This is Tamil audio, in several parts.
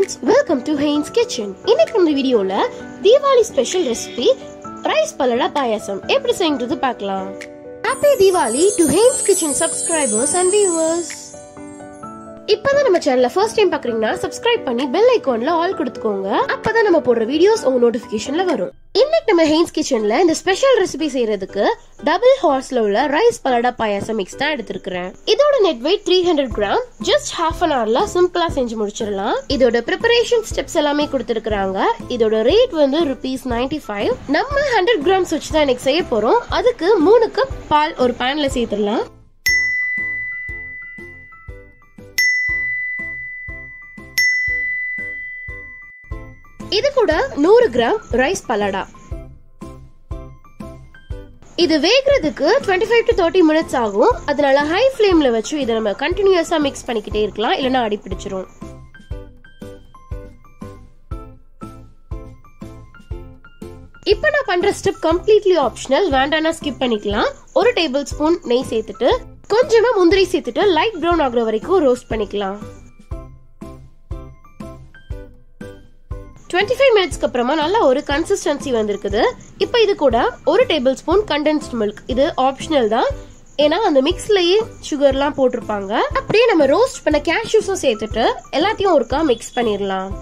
friends welcome to Heins kitchen இன்னைக்கு நம்ம வீடியோல Deepavali special recipe rice palada payasam எப்படி செய்யுறது பார்க்கலாம் happy Deepavali to Heins kitchen subscribers and viewers இப்பதான் நம்ம சேனலை ஃபர்ஸ்ட் டைம் பாக்குறீங்கன்னா சப்ஸ்கிரைப் பண்ணி பெல் ஐகான்ல ஆல் கொடுத்துக்கோங்க அப்பதான் நம்ம போடுற வீடியோஸ் உங்க நோட்டிபிகேஷன்ல வரும் இன்னைக்கு நம்ம ஹெயின்ஸ் கிச்சன்ல இந்த ஸ்பெஷல் ரெசிபி செய்யறதுக்கு டபுள் ஹார்ஸ்ல உள்ள ரைஸ் பலடா பாயாசம் மிக்ஸ் தான் எடுத்திருக்கிறேன் இதோட net weight three hundred gram just half an ஹவர்ல சிம்பிளா செஞ்சு முடிச்சிடலாம் இதோட ப்ரிப்பரேஷன் ஸ்டெப்ஸ் எல்லாமே கொடுத்திருக்காங்க இதோட ரேட் வந்து ருபீஸ் நைன்டி ஃபைவ் நம்ம ஹண்ட்ரட் கிராம்ஸ் வச்சு தான் இன்னைக்கு செய்ய போறோம் அதுக்கு மூணு கப் பால் ஒரு பேன்ல சேர்த்துடலாம் இது கூட நூறு கிராம் ரைஸ் பலாடா இது வேகிறதுக்கு twenty five to thirty minutes ஆகும் அதனால ஹை ஃப்ளேம்ல வச்சு இதை நம்ம கண்டினியூஸா மிக்ஸ் பண்ணிக்கிட்டே இருக்கலாம் இல்லைன்னா அடி பிடிச்சிரும் இப்போ நான் பண்ற ஸ்டெப் கம்ப்ளீட்லி ஆப்ஷனல் வேண்டானா ஸ்கிப் பண்ணிக்கலாம் ஒரு டேபிள் ஸ்பூன் நெய் சேர்த்துட்டு கொஞ்சமா முந்திரி சேர்த்துட்டு லைட் ப்ரௌன் ஆகுற வரைக்கும் ரோஸ்ட் பண்ணிக்கலாம் டுவெண்ட்டி ஃபைவ் மினிட்ஸ்க்கு அப்புறமா நல்ல ஒரு கன்சிஸ்டன்சி வந்திருக்குது இப்போ இது கூட ஒரு டேபிள் ஸ்பூன் கண்டென்ஸ்ட் மில்க் இது ஆப்ஷனல் தான் ஏன்னா அந்த மிக்ஸ்லயே சுகர்லாம் போட்டிருப்பாங்க அப்படியே நம்ம ரோஸ்ட் பண்ண கேஷ்யூஸும் சேர்த்துட்டு எல்லாத்தையும் ஒருக்கா மிக்ஸ் பண்ணிடலாம்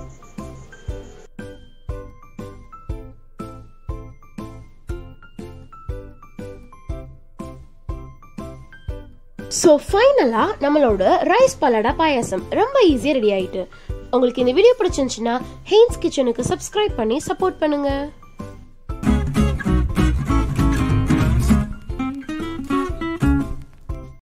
ஸோ ஃபைனலாக நம்மளோட ரைஸ் பலாடா பாயாசம் ரொம்ப ஈஸியாக ரெடி ஆயிட்டு உங்களுக்கு இந்த வீடியோ பிடிச்சிருந்துச்சுன்னா ஹெயின்ஸ் கிச்சனுக்கு சப்ஸ்கிரைப் பண்ணி சப்போர்ட் பண்ணுங்க